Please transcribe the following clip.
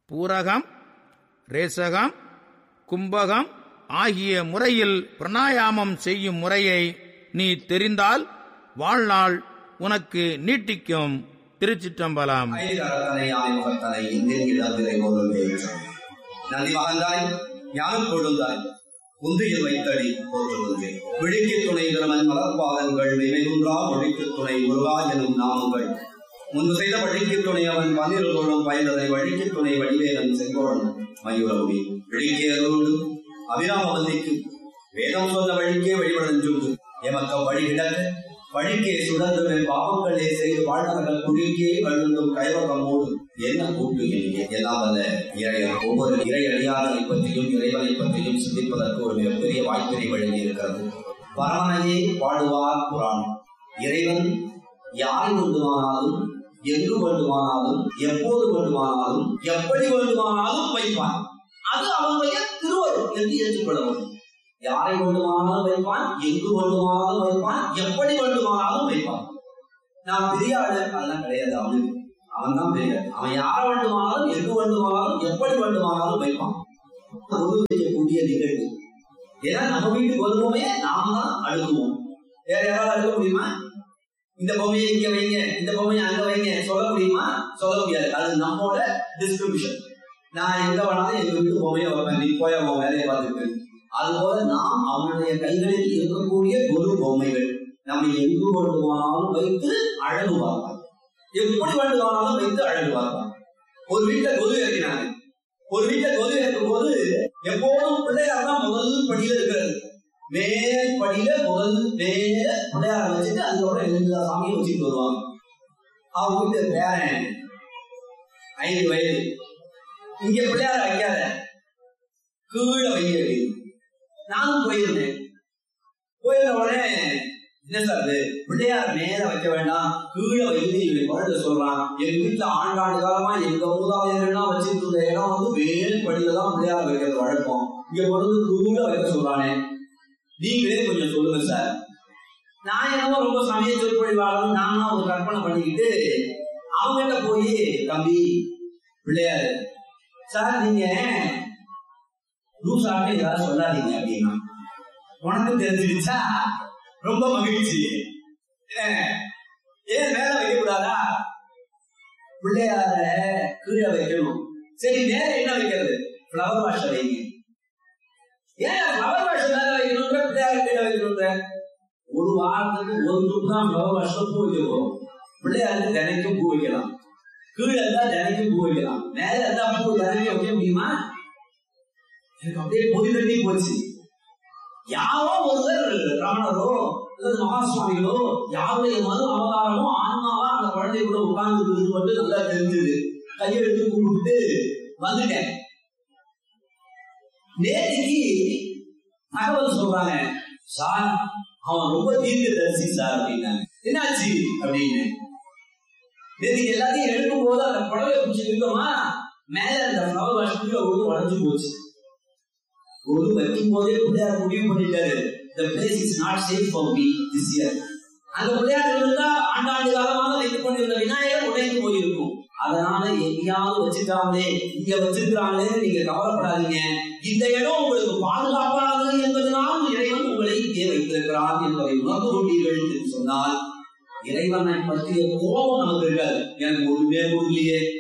பூரகம் ரேசகம் கும்பகம் ஆகிய முறையில் பிரணாயாமம் செய்யும் முறையை நீ தெரிந்தால் வாழ்நாள் உனக்கு நீட்டிக்கும் திருச்சிற்றம்பலம் ஐதரத்தனை ஆய்முகத்தனை இந்தின் இளந்திரை ஒரு தேற்றம் நந்தி மகந்தாய் ஞானம் கொடுந்தாய் குந்தியில் வைத்தடி போற்றுவதே விழிக்கு துணை பிரமன் மலர்பாதங்கள் விமைகுன்றா ஒழிக்கு துணை முருகா எனும் நாமங்கள் முன்பு செய்த வழிக்கு துணை அவன் பன்னிரு தோழும் பயந்ததை வழிக்கு துணை வடிவேலன் செங்கோடன் மயூரவுடி விழிக்கேறோடு அபிராமவல்லிக்கு வேதம் சொன்ன வழிக்கே வழிபடஞ்சுண்டு எமக்க வழி கிடக்க வழிக்கே சுடர்ந்து பாவங்களே செய்து வாழ்ந்தவர்கள் குழிக்கே அழுந்தும் கைவகமோடு என்ன கூட்டு எண்ணிக்கை எல்லாம் வல்ல இறையர் ஒவ்வொரு இறை அடியாரை பற்றியும் இறைவனை பற்றியும் சிந்திப்பதற்கு ஒரு மிகப்பெரிய வாய்ப்பினை வழங்கி இருக்கிறது பரமனையே பாடுவார் புராணம் இறைவன் யாரை வேண்டுமானாலும் எங்கு வேண்டுமானாலும் எப்போது வேண்டுமானாலும் எப்படி வேண்டுமானாலும் வைப்பான் அது அவனுடைய திருவருள் என்று ஏற்றுக்கொள்ள வேண்டும் யாரை வேண்டுமானாலும் வைப்பான் எங்கு வேண்டுமானாலும் வைப்பான் எப்படி வேண்டுமானாலும் வைப்பான் நான் பெரிய ஆளு அதெல்லாம் கிடையாது அவனுக்கு அவன் தான் பெரிய ஆளு. அவன் யாரை வேண்டுமானாலும் எங்கு வேண்டுமானாலும் எப்படி வேண்டுமானாலும் வைப்பான் உதவி செய்யக்கூடிய நிகழ்வு ஏன்னா நம்ம வீட்டுக்கு வருவோமே நாம தான் அழுகுவோம் வேற யாராவது அழுக முடியுமா இந்த பொம்மையை இங்க வைங்க இந்த பொம்மையை அங்க வைங்க சொல்ல முடியுமா சொல்ல முடியாது அது நம்மோட டிஸ்ட்ரிபியூஷன் நான் எங்க வேணாலும் எங்க வீட்டு பொம்மையை வைப்பேன் நீ போய் அவன் வேலையை பார்த்துட்டு அதுபோல நாம் அவனுடைய கைகளில் இருக்கக்கூடிய ஒரு பொம்மைகள் நம்ம எங்கு வேண்டுமானாலும் வைத்து அழகு பார்ப்பான் எப்படி வேண்டுமானாலும் வைத்து அழகு பார்ப்பான் ஒரு வீட்டை கொலு இறக்கினாங்க ஒரு வீட்டை கொலு இறக்கும் போது எப்போதும் பிள்ளையார் தான் முதல் படியில இருக்கிறது மேல் படியில முதல் மேல பிள்ளையார வச்சுட்டு அதுக்கப்புறம் எல்லா சாமியும் வச்சுட்டு வருவாங்க அவங்க வீட்டு பேரன் ஐந்து வயது இங்க பிள்ளையார வைக்காத கீழே வைக்க நானும் போயிருந்தேன் போயிருந்த உடனே என்ன சார் இது பிள்ளையார் மேல வைக்க வேண்டாம் கீழே வைத்து இவன் குழந்தை சொல்றான் எங்க வீட்டுல ஆண்டாண்டு காலமா எங்க மூதாதையர்கள்லாம் வச்சிட்டு இருந்த இடம் வந்து மேல் படியில தான் பிள்ளையார் வைக்கிறது வழக்கம் இங்க கொண்டு வந்து கீழே வைக்க சொல்றானே நீங்களே கொஞ்சம் சொல்லுங்க சார் நான் என்னமோ ரொம்ப சமய சொற்பொழிவாளர் நானும் ஒரு கற்பனை பண்ணிக்கிட்டு அவங்ககிட்ட போய் தம்பி பிள்ளையாரு சார் நீங்க லூசாட்டு ஏதாவது சொல்லாதீங்க அப்படின்னா உனக்கு தெரிஞ்சிருச்சா ரொம்ப மகிழ்ச்சி ஏன் ஏன் மேல வைக்க கூடாதா பிள்ளையார கீழே வைக்கணும் சரி மேல என்ன வைக்கிறது ஃப்ளவர் வாஷ வைங்க ஏன் ஃப்ளவர் வாஷ் மேல வைக்கணும்ன்ற பிள்ளையார கீழே வைக்கணும்ன்ற ஒரு வாரத்துக்கு ஒரு துப்பு தான் ஃப்ளவர் வாஷ்ல பூ வைக்க போறோம் பிள்ளையாருக்கு தினைக்கும் பூ வைக்கலாம் கீழே இருந்தா தினைக்கும் பூ வைக்கலாம் மேல இருந்தா பூ தினைக்கும் வைக்க முடியுமா எனக்கு அப்படியே பொதி தண்ணி போச்சு யாரோ ஒருவர் ரமணரோ அல்லது மகாசுவாமிகளோ யாருடைய மறு அவதாரமோ ஆன்மாவா அந்த குழந்தை கூட உட்கார்ந்து இருக்குது மட்டும் நல்லா தெரிஞ்சது கையை எடுத்து கும்பிட்டு வந்துட்டேன் நேற்றுக்கு தகவல் சொல்றாங்க சார் அவன் ரொம்ப தீர்க்க தரிசி சார் அப்படின்னாங்க என்னாச்சு அப்படின்னு நேற்றுக்கு எல்லாத்தையும் எடுக்கும் போது அந்த புடவை பிடிச்சி இருக்கோமா மேல அந்த ஃப்ளவர் வாஷ்ல ஒரு உடஞ்சு போச்சு ஒரு வைக்கும் போதே பிள்ளையார் முடிவு பண்ணிட்டாரு the place is not safe for me this year அந்த பிள்ளையார் இருந்தா ஆண்டாண்டு காலமாக வைத்துக் கொண்டிருந்த விநாயகர் உடைந்து போயிருக்கும் அதனால எங்கேயாவது வச்சுட்டாங்களே இங்க வச்சிருக்காங்களே நீங்க கவலைப்படாதீங்க இந்த இடம் உங்களுக்கு பாதுகாப்பானது என்பதனால் இறைவன் உங்களை இங்கே வைத்திருக்கிறான் என்பதை உணர்ந்து கொண்டீர்கள் என்று சொன்னால் இறைவனை பற்றிய கோபம் நமக்கு இருக்காது எனக்கு ஒண்ணுமே கொடுக்கலையே